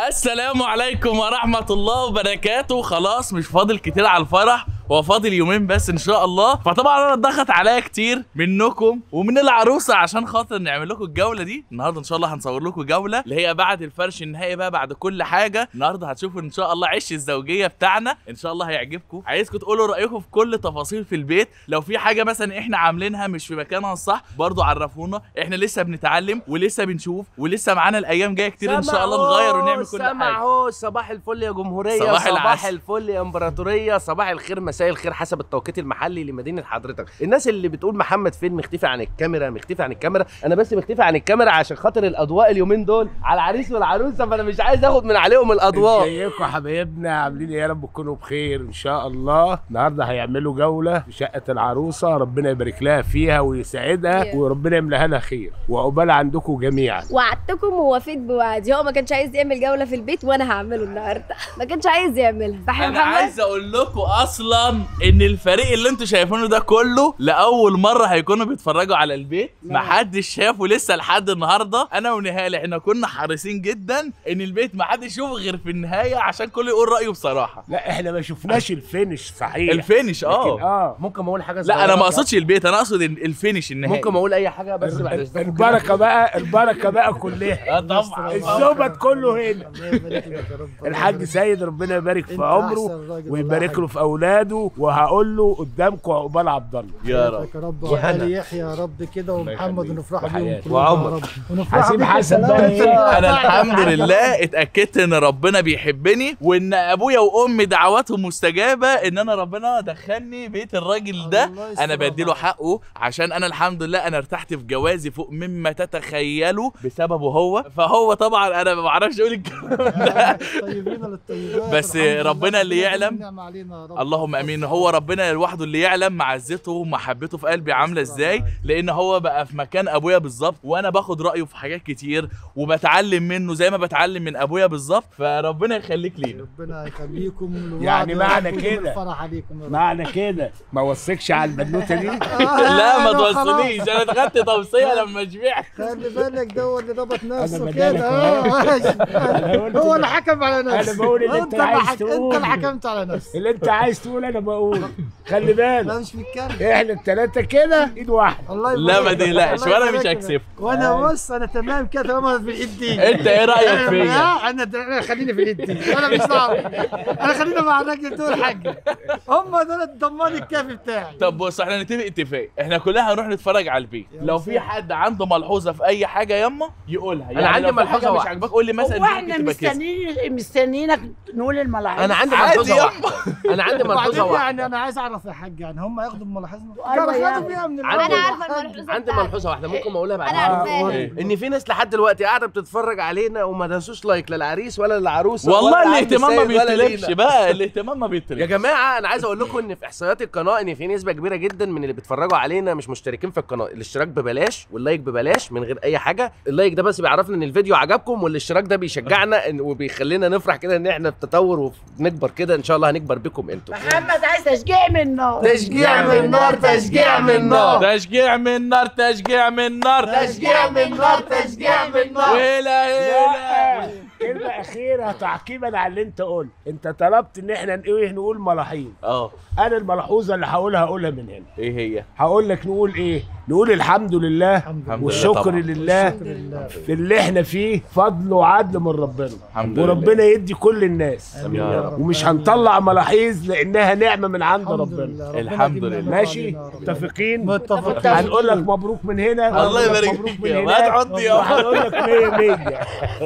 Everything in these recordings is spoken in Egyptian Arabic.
السلام عليكم ورحمة الله وبركاته خلاص مش فاضل كتير على الفرح هو فاضل يومين بس ان شاء الله فطبعا انا اتضغط عليا كتير منكم ومن العروسه عشان خاطر نعمل لكم الجوله دي النهارده ان شاء الله هنصور لكم جوله اللي هي بعد الفرش النهائي بقى بعد كل حاجه النهارده هتشوفوا ان شاء الله عش الزوجيه بتاعنا ان شاء الله هيعجبكم عايزكم تقولوا رايكم في كل تفاصيل في البيت لو في حاجه مثلا احنا عاملينها مش في مكانها الصح برضو عرفونا احنا لسه بنتعلم ولسه بنشوف ولسه معانا الايام جايه كتير ان شاء الله نغير ونعمل كل سمع حاجه اهو صباح الفل يا جمهوريه صباح صباح العسل. الفل يا امبراطوريه صباح الخير مساء الخير حسب التوقيت المحلي لمدينه حضرتك الناس اللي بتقول محمد فين مختفي عن الكاميرا مختفي عن الكاميرا انا بس مختفي عن الكاميرا عشان خاطر الاضواء اليومين دول على العريس والعروسه فانا مش عايز اخد من عليهم الاضواء ازيكم يا حبايبنا عاملين ايه يا رب تكونوا بخير ان شاء الله النهارده هيعملوا جوله في شقه العروسه ربنا يبارك لها فيها ويسعدها وربنا يملاها لها خير وعقبال عندكم جميعا وعدتكم ووفيت بوعدي هو ما كانش عايز يعمل جوله في البيت وانا هعمله النهارده ما كانش عايز يعملها صح يا انا محمد عايز اقول لكم اصلا ان الفريق اللي انتوا شايفينه ده كله لاول مره هيكونوا بيتفرجوا على البيت محدش شافه لسه لحد النهارده انا ونهال احنا كنا حريصين جدا ان البيت محدش يشوفه غير في النهايه عشان كله يقول رايه بصراحه لا احنا ما شفناش الفينش صحيح الفينش لكن اه اه ممكن اقول حاجه لا انا صغيرة؟ ما اقصدش البيت انا اقصد ال- الفينش النهائي ممكن اقول اي حاجه بس بعد إذنكم كده؟ البركه بقى البركه بقى كلها اه طبعا الزبد كله هنا الله يبارك لك يا رب الحاج سيد ربنا يبارك في أنت عمره أحسن راجل ويبارك والله له في اولاده وهقول له قدامكم عقبال عبد الله يا رب يبارك يا رب وهنا. وعلي يحيى يا رب كده ومحمد يخليك. ونفرح بيهم وحياتي. كلهم وعمر. يا رب ونفرح حسيب بيك حسن بالسلامة. بقى إيه؟ انا الحمد لله اتاكدت ان ربنا بيحبني وان ابويا وامي دعواتهم مستجابه ان انا ربنا دخلني بيت الراجل ده الله يستر انا بديله عليك. حقه عشان انا الحمد لله انا ارتحت في جوازي فوق مما تتخيلوا بسببه هو فهو طبعا انا ما بعرفش اقول الكلام ده الطيبين للطيبات بس الحمد لله. ربنا اللي يعلم. النعمة علينا يا رب. اللهم امين هو ربنا لوحده اللي يعلم معزته ومحبته في قلبي عامله ازاي لان هو بقى في مكان ابويا بالظبط وانا باخد رايه في حاجات كتير وبتعلم منه زي ما بتعلم من ابويا بالظبط فربنا يخليك لينا ربنا يخليكم لوعد يعني يا معنى رب كده. الفرح عليكم يا رب. معنى كده ما وثقش على البنوته دي لا ما آه، خلاص. توصلنيش انا اتخدت توصيه لما شبعت خلي بالك ده هو اللي ضبط نفسه بدالك كده أهو. آه، ماشي. أنا قلت هو ده. اللي حكم على نفسه أنا بقول اللي أنت اللي عايز حك- انت تقوله. اللي حكمت على نفسك اللي انت عايز تقول انا بقول خلي لا بالك مش بيتكلم احنا الثلاثه كده ايد واحده الله يبارك لا ما لك. تقلقش الله وانا يبارك مش لك. هكسفك وانا بص انا تمام كده طالما في الايد دي انت ايه رايك فيا لا انا انا خليني في الايد دي انا مش دعوه انا خليني مع الراجل دول حاج هم دول الضمان الكافي بتاعي طب بص احنا نتفق اتفاق احنا كلنا هنروح نتفرج على البيت يا لو في مساء. حد عنده ملحوظه في اي حاجه ياما يقولها أنا عندي لو في ملحوظة حاجة مش واحدة. عاجباك قول لي مثلا هو دي احنا ممكن تبقى كذا. مستنيين مستنيينك نقول الملاحظ انا عندي عادي ملحوظه يا واحده انا عندي ملحوظه وبعدين واحده يعني انا عايز اعرف يا حاج يعني هم ياخدوا بملاحظنا أيوة كانوا يا خدوا بيها من عندي- انا الأول. عارفه الملحوظه عندي بتاعتك. ملحوظه واحده ممكن اقولها بعد انا عارفاها إيه؟ ان في ناس لحد دلوقتي قاعده بتتفرج علينا وما داسوش لايك للعريس ولا للعروسه والله ولا لعم الاهتمام ما السيد ولا بيطلبش لينا. بقى الاهتمام ما يا بيطلبش جماعه انا عايز اقول لكم ان في احصائيات القناه ان في نسبه كبيره جدا من اللي بيتفرجوا علينا مش مشتركين في القناه الاشتراك ببلاش واللايك ببلاش من غير اي حاجه اللايك ده بس بيعرفنا ان الفيديو عجبكم والاشتراك ده بيشجعنا إن- وبيخلينا نفرح كده ان احنا في تطور ونكبر كده ان شاء الله هنكبر بكم انتوا محمد عايز تشجيع منه تشجيع من نار تشجيع من نار تشجيع من نار تشجيع من نار تشجيع من نار تشجيع من نار ويلا هيلا كلمة أخيرة تعقيبا على اللي أنت قلت، أنت طلبت إن إحنا إيه نقول ملاحظ، اه أنا الملحوظة اللي هقولها هقولها من هنا، ايه هي هقول لك نقول إيه؟ نقول الحمد لله الحمد لله والشكر طبعاً. لله الحمد لله في اللي إحنا فيه فضل وعدل من ربنا، الحمد لله وربنا يدي كل الناس، آمين يا رب. ومش آمين. هنطلع ملاحظ لأنها نعمة من عند الحمد ربنا، لله. ربنا الحمد يجيب لله. نعمته ماشي؟ علينا يا رب. متفقين؟ متفقين هنقول لك مبروك من هنا الله وهنقول لك يبارك مبروك فيك من يا ما هنا تعض يا وهنقول لك 100 100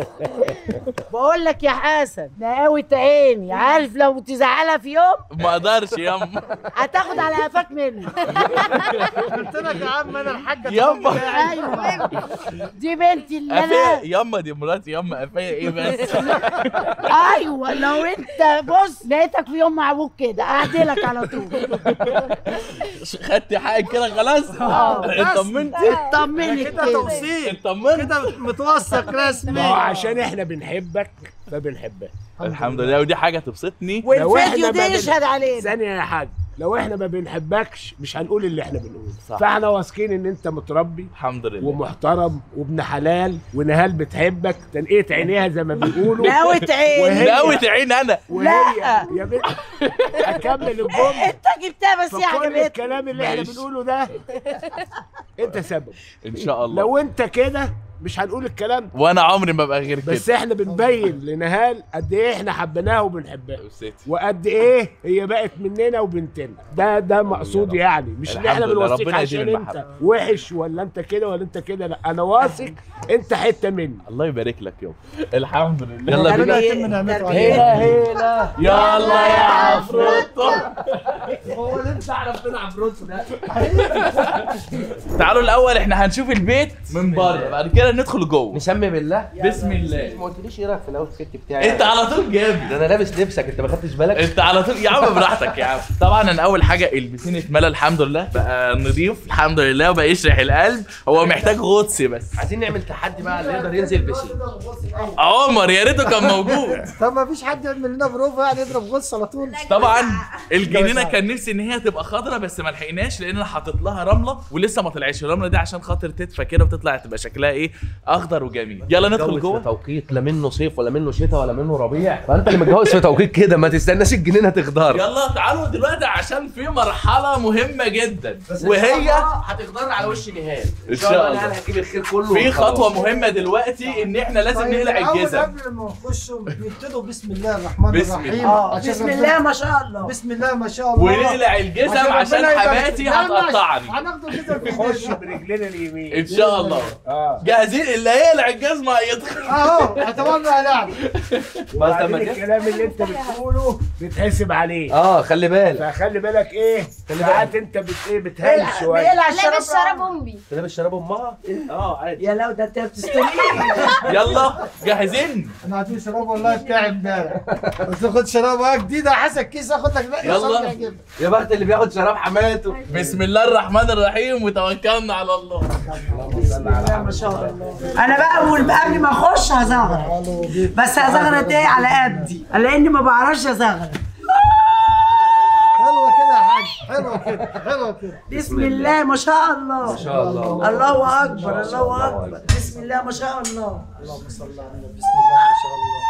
بقول لك يا حسن نقاوة عيني عارف لو تزعلها في يوم ما اقدرش ياما هتاخد على قفاك مني قلت لك يا عم انا الحاجه يابا. ايوه دي بنتي اللي قفايا انا ياما دي مراتي ياما قفايا ايه بس ايوه لو انت بص لقيتك في يوم مع ابوك كده اعدلك على طول خدت حقك كده خلاص اطمنت اطمني كده كده توصيل اطمنت كده متوثق رسمي ما هو عشان إحنا بنحبك فبنحبها. الحمد لله ودي حاجه تبسطني لو إحنا والفيديو ما ده بن- يشهد علينا ثانية يا حاج لو احنا ما بنحبكش مش هنقول اللي احنا بنقوله صح. فاحنا واثقين ان انت متربي الحمد لله ومحترم وابن حلال ونهال بتحبك تنقية عينيها زي ما بيقولوا ناوي عين وهي- ناوي عين انا وهي لا. يا بنت اكمل الجمله انت جبتها بس هي فكل عجبتني الكلام اللي احنا ماشي. بنقوله ده انت سبب ان شاء الله لو انت كده مش هنقول الكلام ده. وانا عمري ما ابقى غير كده بس احنا بنبين لنهال قد ايه احنا حبيناها وبنحبها وستي. وقد ايه هي بقت مننا وبنتنا ده ده مقصود يعني مش ان احنا الحمد لله، بنوصيك ربنا عشان يديم انت المحبة. وحش ولا انت كده ولا انت كده لا انا واثق انت حته مني الله يبارك لك يوم الحمد لله يلا بينا ربنا يتم نعمته تربية. علينا هيلا يلا يا عفروتو هو اللي انت عرفتنا عفروتو ده تعالوا الاول احنا هنشوف البيت من بره بعد كده ندخل جوه نسمي بالله بسم الله ما قلتليش ايه رايك في الاوتفيت بتاعي انت على طول جامد ده انا لابس لبسك انت ما خدتش بالك انت على طول يا عم براحتك يا عم طبعا انا اول حاجه البسين اتملى الحمد لله بقى نضيف الحمد لله وبقى يشرح القلب هو محتاج غطس بس عايزين نعمل تحدي بقى اللي يقدر ينزل بسين عمر يا ريته كان موجود طب ما فيش حد يعمل لنا بروفا يعني يضرب غص على طول طبعا الجنينه كان نفسي ان هي تبقى خضرة بس ما لحقناش لان انا حاطط لها رمله ولسه ما طلعتش الرمله دي عشان خاطر تدفى كده وتطلع تبقى شكلها ايه اخضر وجميل يلا ندخل متجوز في جوه توقيت لا منه صيف ولا منه شتاء ولا منه ربيع فانت اللي متجوز في توقيت كده ما تستناش الجنينه تخضر يلا تعالوا دلوقتي عشان في مرحله مهمه جدا وهي هتخضر على وش نهال إن شاء الله. نهال هتجيب الخير كله في وخلاص. خطوه مهمه دلوقتي ان احنا لازم طيب نقلع الأول الجزم قبل ما نخشوا يبتدوا بسم الله الرحمن بسم الرحيم الله. اه عشان بسم ربنا- الله ما شاء الله بسم الله ما شاء الله ونقلع الجزم عشان ربنا يبارك حماتي فيك. لا، ماشي. هتقطعني هناخده كده في خش الجزمة. برجلنا اليمين ان شاء الله اه جاهزين اللي هيقلع الجزمه هيدخل اهو اعتبرنا لعب بس لما وبعدين جه- الكلام اللي انت بتقوله بيتحسب عليه اه خلي بالك فخلي بالك ايه ساعات انت بت ايه بتهل بيقلع شويه بيقلع لا مش الشراب شراب امي انت لابس شراب امها اه عادي يا لو ده انت بتستني يلا جاهزين انا عاطيه شراب والله بتاعي امبارح قلت له خد شراب جديده حسن كيس اخد لك لا يلا. يا بخت اللي بياخد شراب حماته بسم الله الرحمن الرحيم وتوكلنا على الله بسم الله ما شاء الله انا بقى اول قبل ما اخش هزغرط بس هزغرط ايه على قدي لاني ما بعرفش ازغرط حلوه كده يا حاج حلوه كده حلوه كده بسم الله ما شاء الله ما شاء الله الله اكبر الله اكبر بسم الله ما شاء الله اللهم صل على النبي بسم الله ما شاء الله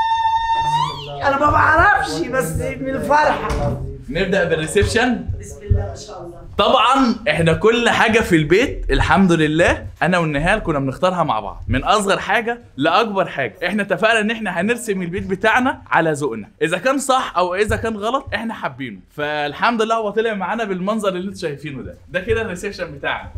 بسم الله انا ما بعرفش بس من الفرحه نبدا بالريسبشن بسم الله ما شاء الله طبعا احنا كل حاجه في البيت الحمد لله انا والنهال كنا بنختارها مع بعض من اصغر حاجه لاكبر حاجه احنا اتفقنا ان احنا هنرسم البيت بتاعنا على ذوقنا اذا كان صح او اذا كان غلط احنا حابينه فالحمد لله هو طلع معانا بالمنظر اللي انتوا شايفينه ده ده كده الريسبشن بتاعنا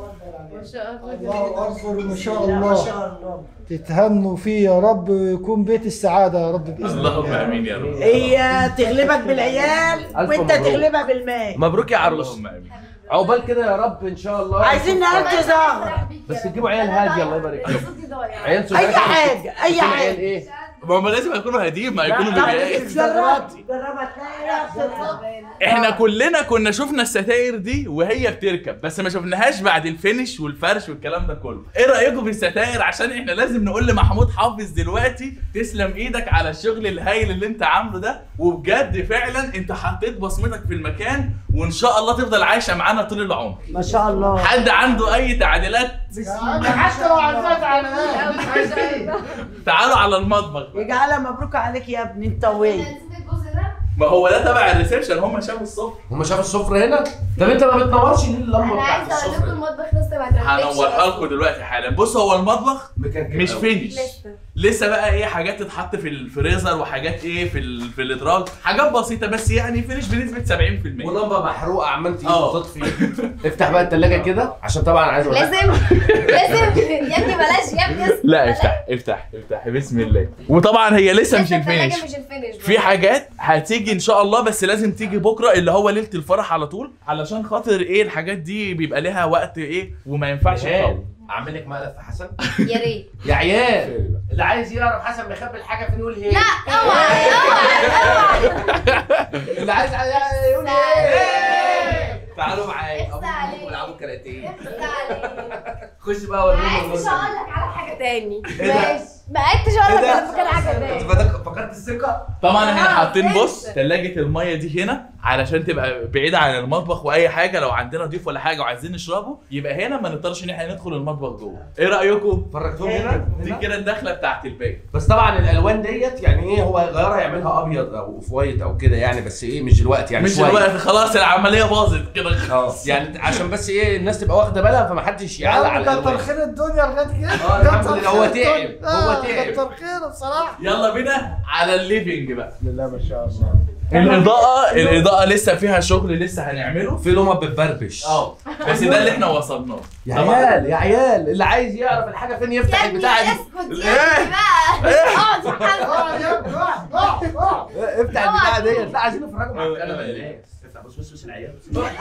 ما شاء الله الله اكبر ما شاء ما الله شاء الله تتهنوا فيه يا رب ويكون بيت السعاده يا رب باذن اللهم الله امين يا رب هي تغلبك بالعيال ألف وانت مبروك. تغلبها بالمال مبروك يا عروس اللهم امين عقبال كده يا رب ان شاء الله عايزين نهار تزغرط بس تجيبوا عيال هاديه الله يبارك فيك صوتي ضايع عيال صغيره اي حاجه اي يكون عيال حاجه ايه ما هم لازم يكونوا هاديين ما يكونوا بجاي جربتي جربها تلاقي نفسك احنا كلنا كنا شفنا الستاير دي وهي بتركب بس ما شفناهاش بعد الفينش والفرش والكلام ده كله ايه رايكم في الستاير عشان احنا لازم نقول لمحمود حافظ دلوقتي تسلم ايدك على الشغل الهايل اللي انت عامله ده وبجد فعلا انت حطيت بصمتك في المكان وان شاء الله تفضل عايشه معانا طول العمر ما شاء الله حد عنده اي تعديلات حتى لو عزمت على ما شاء الله تعالوا على المطبخ يجعلها مبروك عليك يا ابني انت وين نسيت الجزء ده ما هو ده تبع الريسبشن هم شافوا الصبح هم شافوا السفره هنا طب انت ما بتنورش ليه اللمبه انا بتاعت عايزه اقول لكم السفره المطبخ لسه ما اترتبش هنورها لكم دلوقتي حالا بص هو المطبخ مكان مش فينش لسه لسه بقى ايه حاجات تتحط في الفريزر وحاجات ايه في ال... في الادراج حاجات بسيطه بس يعني فينش بنسبه 70% ولمبه محروقه عمال تجيب اه. وتطفي افتح بقى الثلاجه كده عشان طبعا عايز أقول لك- لازم لازم يا ابني بلاش يا ابني اسكت. لا بلاش. افتح افتح افتح بسم الله وطبعا هي لسه مش لسه التلاجة الفينش مش الفينش في حاجات هتيجي ان شاء الله بس لازم تيجي بكره اللي هو ليله الفرح على طول علشان خاطر ايه الحاجات دي بيبقى لها وقت ايه وما ينفعش تطول نهال، اعمل لك مقلب في حسن يا ريت يا عيال اللي عايز يعرف حسن مخبي الحاجه فين يقول هي لا اوعى اوعى اوعى اللي عايز يقول هي تعالوا معايا اخس عليك. ابوكم العبوا كاراتيه اخس عليك. خش بقى وريهم ما عدتش المنظر. اقول لك على حاجه تاني إيه ده؟ ماشي ما عدتش اقول لك إيه ده؟ على فكره حاجه انت تاني بدك- فقدت الثقه طبعا احنا آه، حاطين لسه. بص ثلاجه الميه دي هنا علشان تبقى بعيده عن المطبخ واي حاجه لو عندنا ضيف ولا حاجه وعايزين نشربه يبقى هنا ما نضطرش ان احنا ندخل المطبخ جوه ايه رايكم فرجتهم هنا دي كده الدخله بتاعت البيت بس طبعا الالوان ديت يعني ايه هو يغيرها يعملها ابيض او اوف وايت او كده يعني بس ايه مش دلوقتي يعني مش شوية. الوقت خلاص العمليه باظت كده اه خلاص يعني عشان بس ايه الناس تبقى واخده بالها فمحدش يعلق على كتر الالوان خير الدنيا لغايه كده اه، الحمد كتر لله، هو خير تعب، الدنيا. هو اه، تعب. كتر خيره بصراحه يلا بينا على الليفينج بقى بسم الله ما شاء الله الاضاءه الاضاءه لسه فيها شغل لسه هنعمله في لمبه بتبربش اه بس ده اللي احنا وصلناه يا طبعاً. عيال يا عيال اللي عايز يعرف الحاجه فين يفتح يا ابني البتاعه دي اسكت يا ابني بقى اقعد في حالك اقعد يا ابني اقعد اقعد اقعد افتح البتاعه ديت لا عايزين نفرجهم على الكنبه يا ناس افتح بص بص بص العيال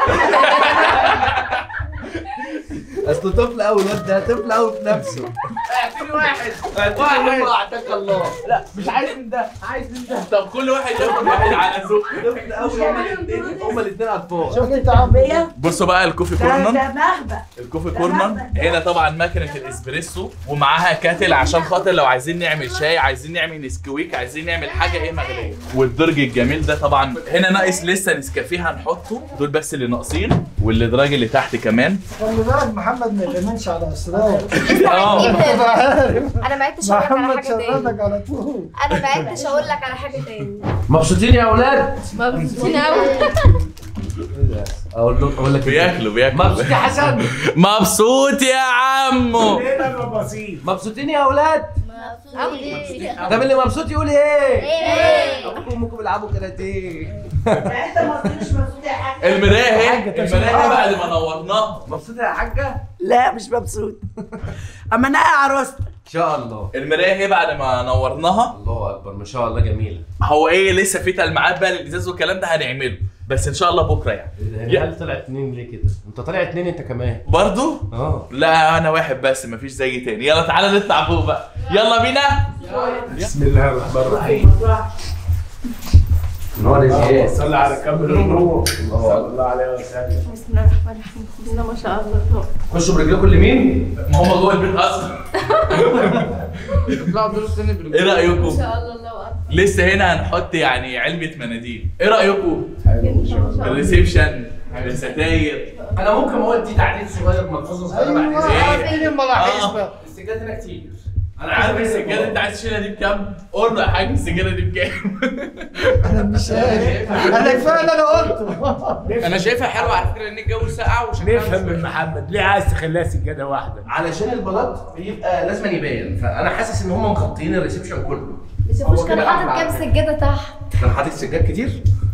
اصل طفل قوي الواد ده طفل قوي في نفسه اعطيني واحد اعطيني واحد اعطاك الله لا مش عايز من ده عايز من ده طب كل واحد ياخد واحد على ذوق طفل قوي هما الاثنين هما الاثنين اطفال شفت انت عم بصوا بقى الكوفي ده كورنر ده مهبل الكوفي كورنر هنا طبعا ماكينه الاسبريسو ومعاها كاتل عشان خاطر لو عايزين نعمل شاي عايزين نعمل نسكويك عايزين نعمل حاجه ايه مغليه والدرج الجميل ده طبعا هنا ناقص لسه نسكافيه هنحطه دول بس اللي ناقصين والادراج اللي تحت كمان خلي بالك محمد ما يغنيش على اسرار اه انا ما عدتش اقول لك على محمد حاجه تاني شردك على طول انا ما عدتش اقول لك على حاجه تاني مبسوطين يا اولاد مبسوطين قوي اقول لك اقول لك بياكلوا بياكلوا مبسوط يا حسن مبسوط يا عمو هنا بسيط مبسوطين يا اولاد قوي طب اللي مبسوط يقول ايه ايه ابوكم وامكم بيلعبوا كاراتيه انت ما قلتليش مبسوط يا حاج المرايه اهي المرايه بعد ما نورناها مبسوط يا حاجه لا مش مبسوط اما انا عروستك ان شاء الله المرايه اهي بعد ما نورناها الله اكبر ما شاء الله جميله هو ايه لسه في تلميعات بقى للازاز والكلام ده هنعمله بس ان شاء الله بكره يعني العيال طلع اتنين ليه كده انت طالع اتنين انت كمان برضو اه لا انا واحد بس مفيش زي تاني يلا تعالى نطلع فوق بقى يلا بينا بسم الله الرحمن الرحيم نور يا شيخ صلى على كامل النور صلى الله عليه وسلم بسم الله الرحمن الرحيم بسم الله ما شاء الله خشوا برجلكم اليمين ما هم جوه البيت اصلا ايه رايكم ما شاء الله الله اكبر لسه هنا هنحط يعني علبه مناديل ايه رايكم الريسبشن الستاير انا ممكن اقول دي تعديل صغير ملحوظه صغيره بعد ايوه اذنك عارفين الملاحظ آه. بقى السجاد هنا كتير انا عارف السجاده انت عايز تشيلها دي بكام قول له يا حاج السجاده دي بكام انا مش عارف انا كفايه اللي انا قلته انا شايفها حلوه على فكره ان الجو ساقع وشكلها نفهم من محمد ليه عايز تخليها سجاده واحده علشان البلاط بيبقى لازم يبان فانا حاسس ان هم مغطيين الريسبشن كله بس هو مش كان كده حاطط أحلى كام على سجاده تحت كان حاطط سجاد كتير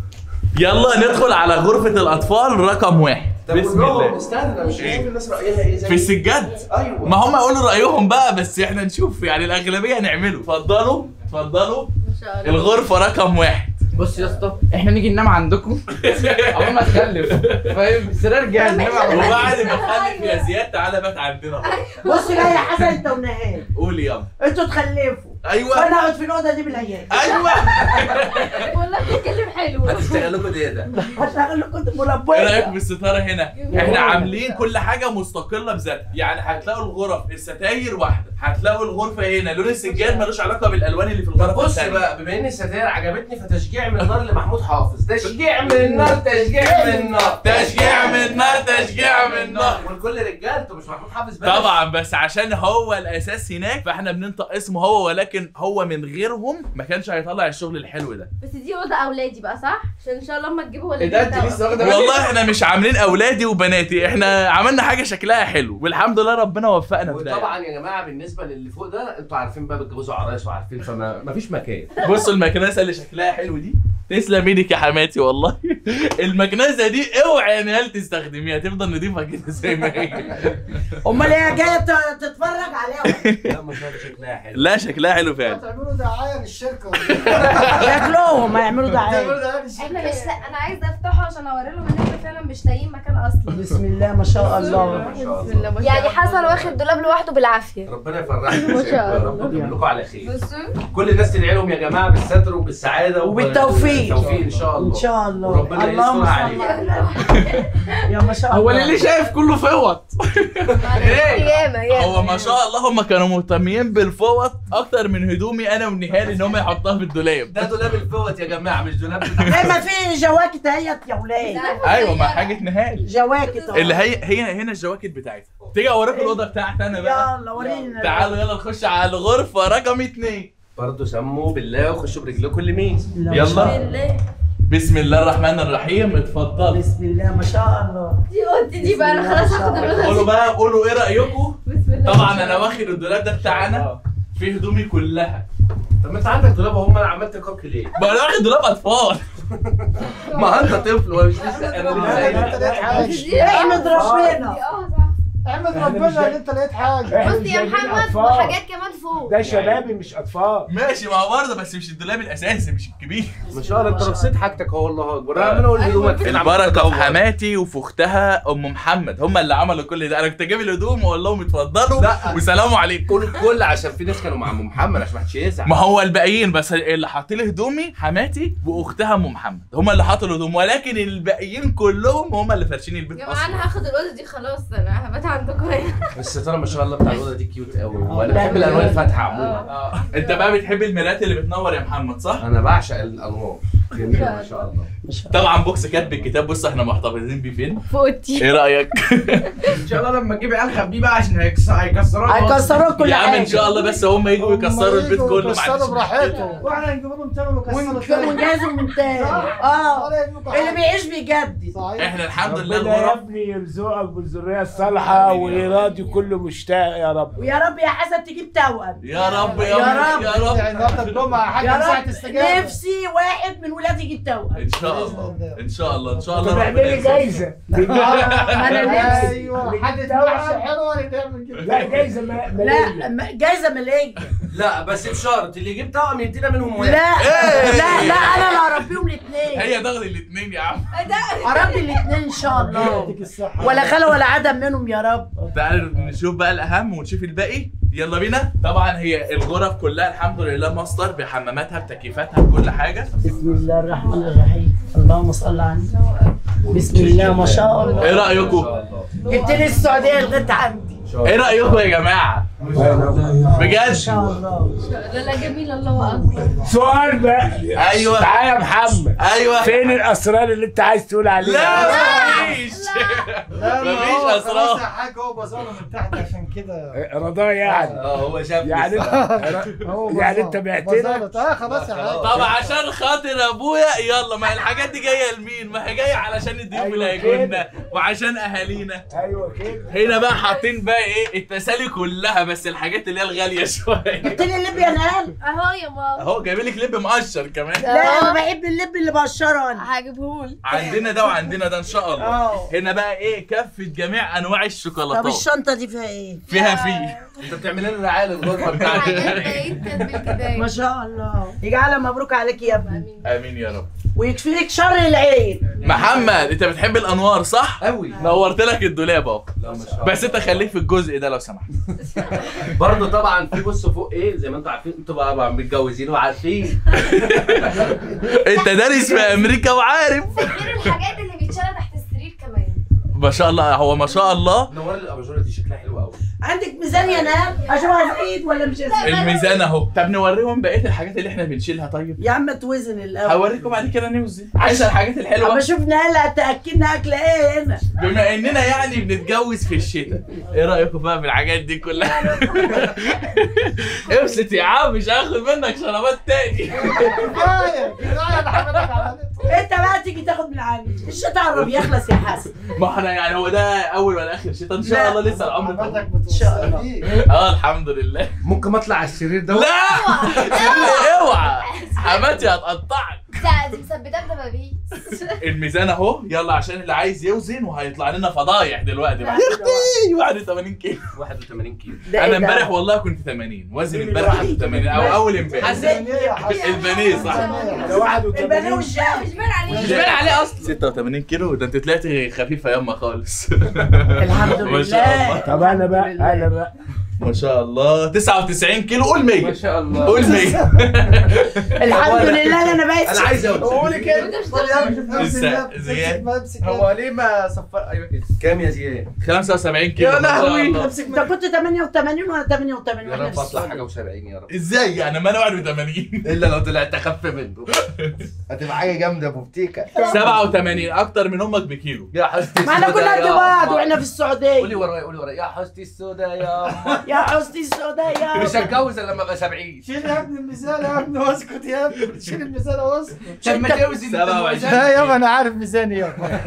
يلا ندخل على غرفه الاطفال رقم واحد بسم الله استنى مش إيه؟ هنشوف الناس رايها ايه زي في السجاد ايوه ما هم يقولوا رايهم بقى بس احنا نشوف يعني الاغلبيه هنعمله اتفضلوا اتفضلوا ما شاء الله الغرفه رقم واحد بص يا اسطى احنا نيجي ننام عندكم اول ما تخلف فاهم السرير جاهز ننام على طول. وبعد ما خلف يا زياد تعالى بات عندنا بص لا يا حسن انت ونهاد قول يلا انتوا تخلفوا ايوه وانا اقعد في الاوضه دي بالعيال ايوه والله بتتكلم حلو هتشتغل لكم ايه ده؟ هشتغل لكم ايه رايك مربيه بالستاره هنا احنا عاملين كل حاجه مستقله بذاتها يعني هتلاقوا الغرف الستاير واحده هتلاقوا الغرفه هنا لون السجاد ملوش علاقه بالالوان اللي في طب الغرفه بص الثانيه بقى بما ان الستاير عجبتني فتشجيع من النار لمحمود حافظ تشجيع من النار تشجيع من النار تشجيع من نار تشجيع من نار والكل رجالته مش محمود حافظ بس طبعا بس عشان هو الاساس هناك فاحنا بننطق اسمه هو ولكن هو من غيرهم ما كانش هيطلع الشغل الحلو ده بس دي اوضه اولادي بقى صح عشان ان شاء الله اما تجيبوا ايه ده انت لسه واخده بالك؟ والله احنا مش عاملين اولادي وبناتي احنا عملنا حاجه شكلها حلو والحمد لله ربنا وفقنا في ده وطبعا يا جماعه بالنسبه للي فوق ده انتوا عارفين بقى بتجوزوا عرايس وعارفين فما مفيش مكان بصوا المكنسه اللي شكلها حلو دي تسلم ايدك يا حماتي والله المكنسه دي اوعي يا نهال تستخدميها تفضل نضيفه كده زي ما هي امال هي جايه ت- تتفرج عليهم لا ما شاء الله شكلها حلو لا شكلها حلو فعلا هتعملوا دعايه للشركه ولا إيه؟ شكلهم هيعملوا دعايه هتعملوا دعايه احنا للشركه مش لا... انا عايزه افتحه عشان اوري لهم ان احنا فعلا مش لاقيين مكان اصلا بسم الله ما شاء الله ما شاء بسم الله الله يعني حسن واخد دولاب لوحده بالعافيه ربنا يفرحكم ما شاء يا الله. رب يجيب لكم على خير بصوا كل الناس تدعي لهم يا جماعه بالستر وبالسعاده وب- وبالتوفيق. بالتوفيق بالتوفيق ان شاء الله ان شاء الله وربنا اللهم يستر صل عليك. على يا ما شاء الله هو اللي شايف كله فوط ياما ياما هو ما شاء الله هم كانوا مهتمين بالفوط اكتر من هدومي انا ونهال ان هم يحطوها في الدولاب ده دولاب الفوت يا جماعه مش دولاب ليه ما في جواكت اهيت يا ولاد ايوه ما حاجه نهال جواكت أهو. اللي هي هي هنا الجواكت بتاعتها تيجي اوريكم الاوضه بتاعتي انا بقى يلا ورينا تعالوا يلا نخش على الغرفه رقم اتنين برضه سموا بالله وخشوا برجلكم اليمين لا، يلا بسم الله الرحمن الرحيم اتفضل بسم الله ما شاء الله دي اوضتي دي بقى انا خلاص هاخد قولوا الأوضة بقى قولوا ايه رايكم دي. بسم الله طبعا انا واخد الدولاب ده بتاعنا في هدومي كلها طب ما انت عندك دولاب هم انا عملت كوكي ليه؟ ما انا واخد دولاب اطفال ما انت طفل ولا مش لسه انا لا، لا، انت لسه لقيت حاجه دي- احمد ربنا اه صح احمد ربنا ان انت لقيت حاجه إحنا بص مش يا جايبين محمد أطفال. وحاجات كمان فوق ده شبابي مش اطفال ماشي ما هو برضه بس مش الدولاب الاساسي مش الكبير ما شاء الله انت رصيت حاجتك اهو الله اكبر انا عمال اقول هدومك فين عمال البركه في أدور. حماتي وفي اختها ام محمد هم اللي عملوا كل ده انا كنت جايب الهدوم واقول لهم اتفضلوا لا. وسلام عليكم قول الكل عشان في ناس كانوا مع ام محمد عشان ما حدش يزعل ما هو الباقيين بس اللي حاطين لي هدومي حماتي واختها ام محمد هم اللي حطوا الهدوم ولكن الباقيين كلهم هم اللي فارشين يا البيت جماعه انا اصلا هاخد الاوضه دي خلاص انا هبات عندكم هنا الستاره ما شاء الله بتاع الاوضه دي كيوت قوي وانا بحب الالوان الفاتحه عموما انت بقى بتحب المرايات اللي بتنور يا محمد صح؟ انا بعشق الانوار جميل ما شاء الله طبعا بوكس كاتب الكتاب بص احنا محتفظين بيه فين؟ في اوضتي ايه رايك؟ ان شاء الله لما تجيب عيال خبيه بقى عشان هيكس- هيكسروها هيكسروا كل يا عم حاجه ان شاء الله بس هم يجوا يكسروا البيت كله ما يكسروا عنديش براحتهم واحنا نجيب لهم تاني ويكسروا ونجهزوا من تاني اه اللي بيعيش بيجدد صحيح احنا الحمد لله ربنا يا الغرف ابني يرزقك بالذريه الصالحه ويراضي كل مشتاق يا رب ويا رب يا حسن تجيب توأم يا رب يا يا رب رب. يا رب يعني النهارده الجمعه يا حاجه ساعه رب استجابه نفسي واحد من ولادي يجيب توأم ان شاء الله ان شاء الله ان شاء الله طب ربنا اعملي يرزقك. جايزه انا نفسي ايوه حد يتناقش حلوه اللي تعمل كده لا جايزه ما- لا ماليه م- جايزه ماليه لا بس بشرط اللي يجيب طقم يدينا منهم لا واحد لا لا انا اللي هربيهم الاثنين هي تاخد الاثنين يا عم هربي الاثنين ان شاء الله يديك الصحه ولا خلا ولا عدم منهم يا رب تعالوا نشوف بقى الاهم ونشوف الباقي يلا بينا طبعا هي الغرف كلها الحمد لله مصدر بحماماتها بتكييفاتها بكل حاجه بسم الله الرحمن الرحيم اللهم صل على النبي بسم الله ما شاء الله ايه رايكم جبت لي السعوديه لغايه عندي ايه رايكم يا جماعه بجد ما شاء الله لا لا جميل الله اكبر سؤال بقى ايوه تعالى يا محمد ايوه فين الاسرار اللي انت عايز تقول عليها لا مفيش لا ما مفيش هو خلاص اسرار يا حاج هو بظله من تحت عشان كده رضا يعني اه هو شاف يعني هو يعني بظلة. انت بعتنا بظلة. اه خلاص يا حاج طب عشان خاطر ابويا يلا ما الحاجات دي جايه لمين ما هي جايه علشان الضيوف أيوة اللي هيجوا لنا كده. وعشان اهالينا ايوه كده هنا بقى حاطين بقى ايه التسالي كلها بس الحاجات اللي هي الغاليه شويه جبت لي اللب يا نهال اهو يا ماما اهو جايب لك لب مقشر كمان لا انا بحب اللب اللي بقشره انا هجيبهولك عندنا ده وعندنا ده ان شاء الله اه هنا بقى ايه كافه جميع انواع طب الشوكولاتات الشنطه دي فيها ايه فيها فيه انت بتعمل لنا رعايه للغرفه حاجات بتاعتك بعيد كانت بالكدايه ما شاء الله يجعلها مبروك عليك يا ابني امين يا رب ويكفيك شر العين محمد انت بتحب الانوار صح قوي نورت لك الدولاب اهو لا ما شاء الله بس انت خليك في الجزء ده لو سمحت برضه طبعا في بص فوق ايه زي ما انتوا عارفين انتوا بقى, بقى متجوزين وعارفين انت دارس في امريكا وعارف غير الحاجات اللي بيتشالها تحت السرير كمان ما شاء الله هو ما شاء الله نور الاباجوره دي شكلها حلو قوي عندك ميزان يا نهال اشوفها في ايد ولا مش هسيب الميزان اهو طب نوريهم بقيه الحاجات اللي احنا بنشيلها طيب يا عم توزن الاول هوريكم بعد كده نوزن عايز الحاجات اما الحلوه اشوف نهال هتاكلنا اكله ايه هنا بما اننا يعني بنتجوز في الشتاء ايه رايكم بقى بالحاجات دي كلها ابسط يا عم مش هاخد منك شرابات تاني كفايه كفايه اللي حضرتك عملته انت بقى تيجي تاخد من عندي الشتاء قرب يخلص يا حسن ما احنا يعني هو ده اول ولا اخر شتاء ان شاء لا. الله لسه العمر طويل. حضرتك شاء الله. بتوصلي اه الحمد لله ممكن اطلع على السرير ده لا اوعى حماتي هتقطعك ده دي مثبتاه بدبابيس الميزان اهو يلا عشان اللي عايز يوزن وهيطلع لنا فضايح دلوقتي بقى يا اختي 81 كيلو 81 كيلو ده ايه انا ده؟ امبارح والله كنت 80 وزن امبارح 81 او اول امبارح البانيه صح ده 81 البنات والشاي مش باين عليه مش باين عليه اصلا 86 كيلو ده انت طلعتي خفيفه ياما خالص الحمد ما شاء الله لله طب انا بقى انا بقى ما شاء الله 99 كيلو قول 100 ما شاء الله قول 100 الحمد لله إن انا بقيت انا عايز اقول قولي كده لسه زياد هو ليه ما صفر ايوه كده كام يا زياد 75 كيلو يا ما شاء لهوي. الله. انت كنت 88 وانا 88 يا واحنا رب في اطلع السعودية. حاجه و70 يا رب ازاي يعني ما انا 81 الا لو طلعت اخف منه هتبقى حاجه جامده ابو بتيكا 87 اكتر من امك بكيلو يا حستي ما احنا كنا قد بعض واحنا في قولي السعوديه ورايا قولي ورايا يا حستي السودا يا أما. يا حسني السعوديه مش هتجوز الا لما ابقى 70 شيل يا ابني الميزان يا ابني واسكت يا ابني شيل الميزان واسكت طب ما توزن انت 27. الموزن. لا يابا انا عارف ميزاني يابا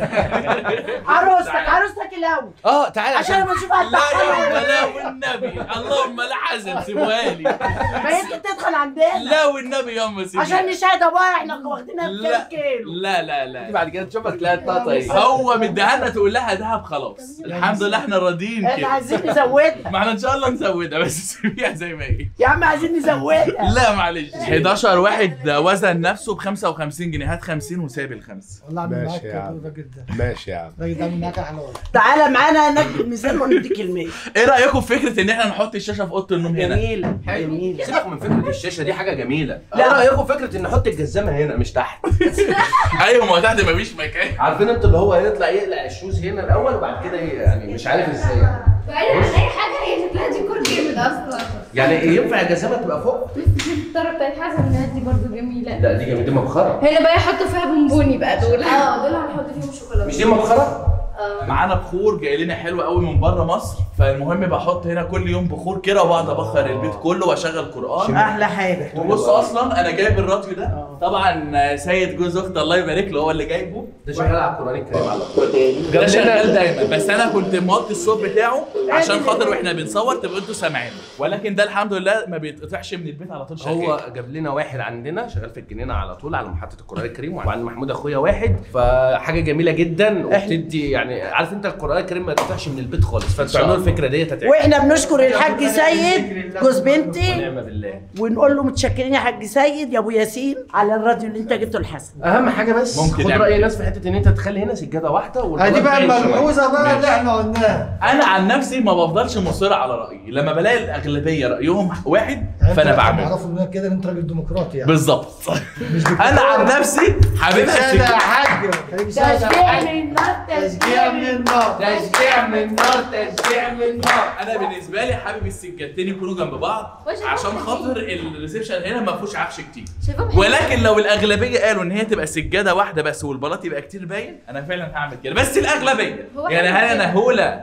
عروستك عروستك الاول اه تعالى عشان لما نشوف لا يا هتضحك لا والنبي اللهم لا حزن سيبوها لي ما يمكن تدخل عندنا لا والنبي ياما سيبوها عشان نشاهد ابويا احنا واخدينها ب لا 2 كيلو لا لا لا بعد كده تشوفها تلاقي الطاطا ايه هو مديها لنا تقول لها دهب خلاص الحمد لله احنا راضيين احنا كده عايزين نزودها ما احنا ان شاء الله نزودها بس سيبيها زي ما هي يا عم عايزين نزودها لا معلش 11 واحد وزن نفسه ب 55 جنيه هات 50 وساب الخمسه والله عامل معاك ماشي يا عم. الراجل ده ماشي يا عم الراجل ده عامل معاك حلوه تعالى معانا هناك بالميزان ونديك المية ايه رايكم في فكره ان احنا نحط الشاشه في اوضه النوم هنا جميلة جميلة سيبك من فكره الشاشه دي حاجه جميله لا رايكم فكره ان نحط الجزامه هنا مش تحت ايوه ما هو تحت مفيش مكان عارفين انتوا اللي هو يطلع يقلع الشوز هنا الاول وبعد كده ي- يعني مش عارف ازاي يعني. بعيدا عن اي حاجه هي شكلها ديكور جامد اصلا يعني ينفع الجزامه تبقى فوق بس دي الطرف بتاعت حسن انها دي برضه جميله لا دي جميله دي مبخره هنا بقى يحطوا فيها بونبوني بقى دول اه دول هنحط فيهم شوكولاته مش دي مبخره معانا بخور جاي لنا حلو قوي من بره مصر فالمهم بحط هنا كل يوم بخور كده وبقعد ابخر البيت كله واشغل قران احلى حاجة وبص اصلا انا جايب الراديو ده طبعا سيد جوز اخت الله يبارك له هو اللي جايبه ده شغال على القران الكريم على طول ده شغال دايما بس انا كنت موطي الصوت بتاعه عشان خاطر واحنا بنصور تبقوا انتوا سامعينه ولكن ده الحمد لله ما بيتقطعش من البيت على طول شغال هو جاب لنا واحد عندنا شغال في الجنينه على طول على محطه القران الكريم وعند محمود اخويا واحد فحاجه جميله جدا وبتدي يعني عارف انت القران الكريم ما يتقطعش من البيت خالص فانتوا اعملوا الفكره ديت هتعجبكم واحنا بنشكر الحاج سيد جوز بنتي ونعم بالله ونقول له متشكرين يا حاج سيد يا ابو ياسين على الراديو اللي انت جبته لحسن اهم حاجه بس ممكن خد نعمل راي كده. الناس في حته ان انت تخلي هنا سجاده واحده هذه بقى باين شوية. الملحوظه بقى اللي ماشي. احنا قلناها انا عن نفسي ما بفضلش مصر على رايي لما بلاقي الاغلبيه رايهم واحد فانا بعمل اعرفوا منك كده ان انت راجل ديمقراطي يعني بالظبط مش دكتور. انا عن نفسي حبيبها رسالة يا السكة. حاج رسالة يا تشجيع حاج من النار تشجيع من النار تشجيع من نار تشجيع من نار انا بالنسبه لي حابب السجادتين يكونوا جنب بعض وش عشان عارفة خاطر الريسبشن هنا ما فيهوش عفش كتير شايفاهم ولكن لو الاغلبيه قالوا ان هي تبقى سجاده واحده بس والبلاط يبقى كتير باين انا فعلا هعمل كده بس الاغلبيه هو يعني حلو هل كده. انا هوله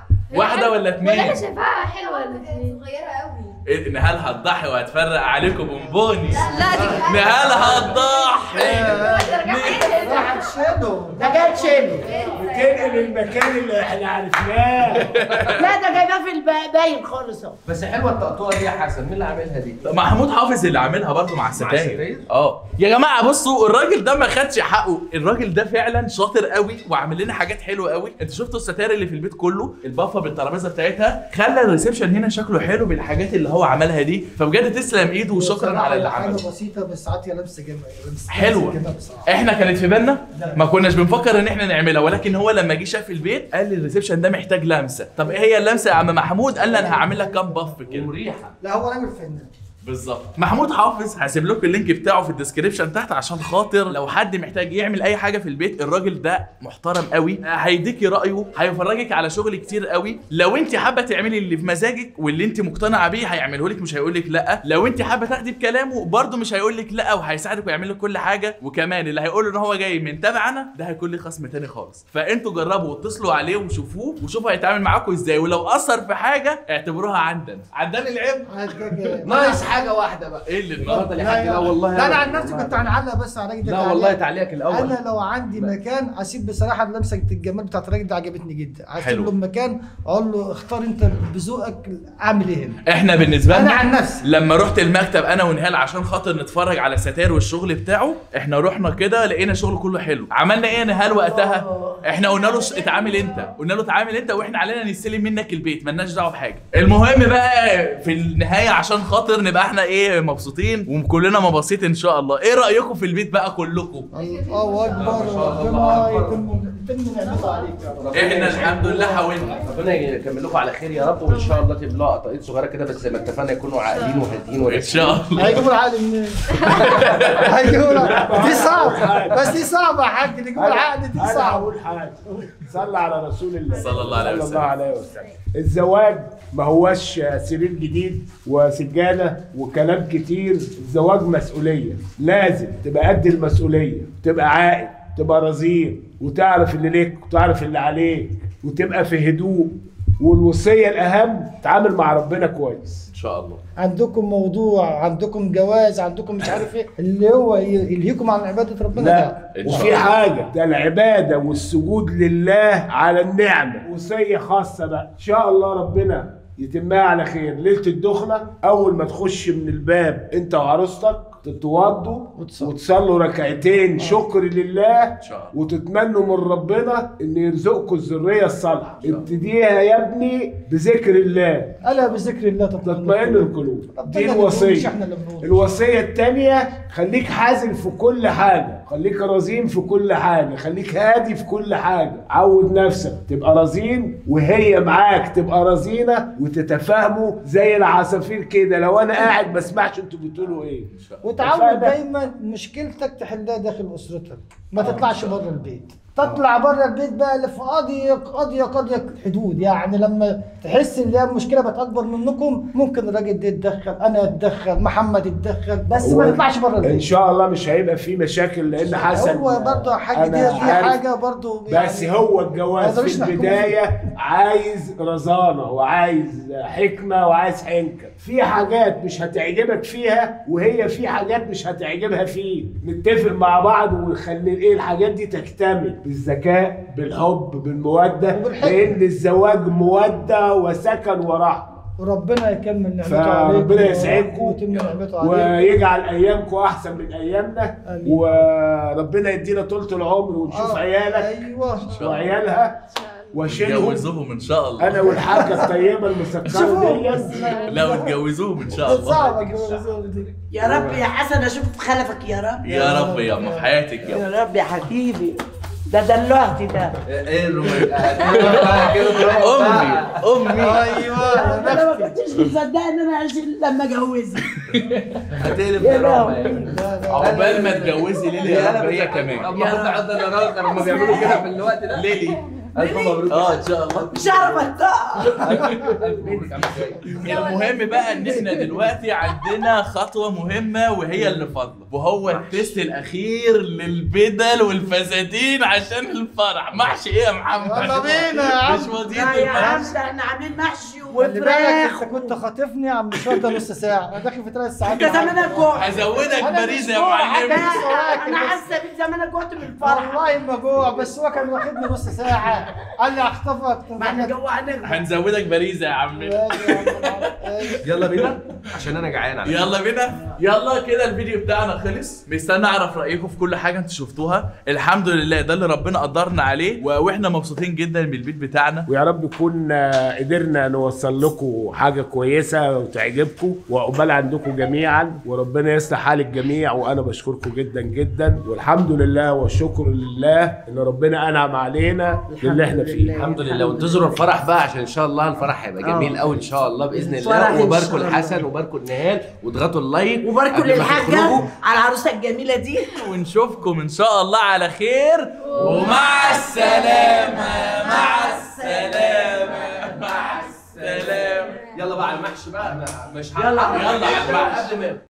واحده ولا ولا انا اتنين شايفاها حلوه الاثنين صغيره قوي إيه، نهال هتضحي وهتفرق عليكم بونبوني لا دي نهال هتضحي راح تشيله ده جاي تشيله بتنقل المكان اللي احنا عرفناه لا ده جايباه في الب- باين خالص اهو بس حلوه التقطوعه دي يا حسن مين اللي عاملها دي؟ محمود حافظ اللي عاملها برضه مع الستاير؟ الستاير اه يا جماعه بصوا الراجل ده ما خدش حقه الراجل ده فعلا شاطر قوي وعامل لنا حاجات حلوه قوي انتوا شفتوا الستاير اللي في البيت كله البافه بالترابيزه بتاعتها خلى الريسبشن هنا شكله حلو بالحاجات اللي هو عملها دي فبجد تسلم ايده وشكرا على اللي حاجه عمله بسيطه بس ساعات هي لابسه جامد لابسة حلوة. جامد بصراحه احنا كانت في بالنا ما كناش بنفكر ان احنا نعملها ولكن هو لما جه شاف البيت قال لي الريسبشن ده محتاج لمسه طب ايه هي اللمسه يا عم محمود قال لي انا هعمل لك كام باف كده مريحه لا هو راجل فنان بالظبط محمود حافظ هسيب لكم اللينك بتاعه في الديسكريبشن تحت عشان خاطر لو حد محتاج يعمل اي حاجه في البيت الراجل ده محترم قوي هيديكي رايه هيفرجك على شغل كتير قوي لو انت حابه تعملي اللي في مزاجك واللي انت مقتنعه بيه هيعمله لك مش هيقول لك لا لو انت حابه تاخدي بكلامه برده مش هيقول لك لا وهيساعدك ويعمل لك كل حاجه وكمان اللي هيقول ان هو جاي من تبعنا ده هيكون ليه خصم تاني خالص فانتوا جربوا واتصلوا عليه وشوفوه وشوفوا هيتعامل معاكم ازاي ولو اثر في حاجه اعتبروها عندنا عندنا العيب ناقص حاجه واحده بقى ايه اللي اتفضل يا لا حاج يا- لا والله لا انا أبداً. عن نفسي كنت هنعلق بس على الراجل ده لا تعليق. والله تعليقك الاول انا لو عندي مكان اسيب بصراحه لمسه الجمال بتاعت الراجل ده عجبتني جدا حلو. اسيب له مكان اقول له اختار انت بذوقك اعمل ايه هنا احنا بالنسبه انا لنا عن نفسي لما رحت المكتب انا ونهال عشان خاطر نتفرج على الستاير والشغل بتاعه احنا رحنا كده لقينا شغل كله حلو عملنا ايه يا نهال وقتها احنا قلنا له ش- اتعامل انت قلنا له اتعامل انت واحنا علينا نستلم منك البيت ملناش دعوه بحاجه المهم بقى في النهايه عشان خاطر نبقى فاحنا ايه مبسوطين وكلنا مبسوطين ان شاء الله ايه رايكم في البيت بقى كلكم الله اكبر ربنا يتم يتم نعمته عليك يا رب احنا الحمد لله حاولنا ربنا يكمل لكم على خير يا رب وان شاء الله تبلعوا قطايف صغيره كده بس زي ما اتفقنا يكونوا عاقلين وهادين ان شاء الله هيجيبوا العقل منين؟ هيجيبوا العقل. دي صعبة بس دي صعبة يا حاج نجيبوا العقل دي انا صعبة هقول حاجه صلى على رسول الله صلى الله عليه صلى وسلم. الله عليه وسلم الزواج ما هوش سرير جديد وسجاده وكلام كتير الزواج مسؤوليه لازم تبقى قد المسؤوليه تبقى عاقل تبقى رزين وتعرف اللي ليك وتعرف اللي عليك وتبقى في هدوء والوصيه الاهم تعامل مع ربنا كويس ان شاء الله عندكم موضوع عندكم جواز عندكم مش عارف ايه اللي هو يلهيكم عن عبادة ربنا لا ده إن شاء وفي الله. حاجة ده العبادة والسجود لله على النعمة وصية خاصة بقى إن شاء الله ربنا يتمها على خير ليلة الدخلة أول ما تخش من الباب أنت وعروستك تتوضوا وتصلوا. وتصلوا ركعتين شكر لله ان شاء الله وتتمنوا من ربنا ان يرزقكم الذريه الصالحه ابتديها يا ابني بذكر الله ألا بذكر الله تطمئن القلوب ربنا دي اللي بيقول مش الوصيه احنا اللي بنقول الوصية التانية خليك حازم في كل حاجة خليك رزين في كل حاجة خليك هادي في كل حاجة عود نفسك تبقى رزين وهي معاك تبقى رزينة وتتفاهموا زي العصافير كده لو انا قاعد ما اسمعش انتوا بتقولوا ايه وتعود اتفقنا؟ دايما مشكلتك تحلها داخل اسرتك ما تطلعش بره البيت تطلع بره البيت بقى في اضيق اضيق اضيق حدود يعني لما تحس ان هي المشكله بقت اكبر منكم ممكن الراجل ده يتدخل انا اتدخل محمد يتدخل بس ما هو نطلعش بره ان البيت شاء الله مش هيبقى في مشاكل لان حسن هو برضه حاجه دي, أنا دي عارف. حاجه برضه بس هو الجواز ما نقدرش في نحكم البداية عايز رزانة وعايز حكمة وعايز حنكة في حاجات مش هتعجبك فيها وهي في حاجات مش هتعجبها فيه نتفق مع بعض ونخلي ايه الحاجات دي تكتمل بالذكاء بالحب بالمودة وبالحكمة. لأن الزواج مودة وسكن ورحمة وربنا يكمل نعمته عليكم فربنا يسعدكم ويتم نعمته عليكم ويجعل ايامكم احسن من ايامنا آمين. وربنا يدينا طولة العمر ونشوف آه، عيالك ايوه وعيالها واشيلهم اتجوزوهم ان شاء الله انا والحاجه الطيبه المسكره دي لو اتجوزوهم ان شاء الله صعبه الجوازات دي يا رب يا حسن اشوف خلفك يا رب يا رب يا أما في حياتك يا يا رب يا حبيبي ده دلوعتي ده ايه الرومانسية امي امي انا ما كنتش مصدقه ان انا اعيش إلا لما اتجوزك هتقلب يا دراما لهوي. عقبال ما تجوزي ليلي يا رب هي كمان اما كنت عضل الراجل كانوا هما بيعملوا كده في الوقت ده ليلي الف مبروك اه ان شاء الله مش هعرف انطقها الف مبروك عم جاي المهم بقى ان احنا دلوقتي عندنا خطوه مهمه وهي اللي فاضله وهو التيست الاخير للبدل والفساتين عشان الفرح محشي ايه يا محمد يلا بينا يا عم. مش فاضيين لا يا عم المحشي ده احنا عاملين محشي خلي بالك وفراخ انت كنت خاطفني يا عم مشوار ده نص ساعه انا داخل في ثلاث ساعات انت زمانك جوع هزودك أنا مش باريزه يا جوع، معلم حاجة. انا حاسه بيك زمانك جوعت من الفرح والله ما جوع بس هو كان واخدني نص ساعه قال لي اخطفك ما احنا جوعناك هنزودك باريزه يا عم يلا بينا عشان انا جعان على فكرة. يلا بينا يلا كده الفيديو بتاعنا خلص مستني اعرف رايكم في كل حاجه انتوا شفتوها الحمد لله ده اللي ربنا قدرنا عليه و- واحنا مبسوطين جدا بالبيت بتاعنا ويا رب نكون آه، قدرنا نوصل لكم حاجه كويسه وتعجبكم وعقبال عندكم جميعا وربنا يصلح حال الجميع وانا بشكركم جدا جدا والحمد لله والشكر لله ان ربنا انعم علينا باللي احنا فيه الحمد لله وانتظروا الفرح بقى عشان ان شاء الله الفرح هيبقى جميل قوي ان شاء الله باذن الفرح الله إن وباركوا شاء الله. الحسن وباركوا النهال واضغطوا اللايك وباركوا قبل ما للحاجه تخرجوا. على العروسه الجميله دي ونشوفكم ان شاء الله على خير ومع السلامه مع السلامه مع السلامه يلا بقى على المحشي بقى أنا مش يلا. هلحق. يلا على المحشي. قبل ما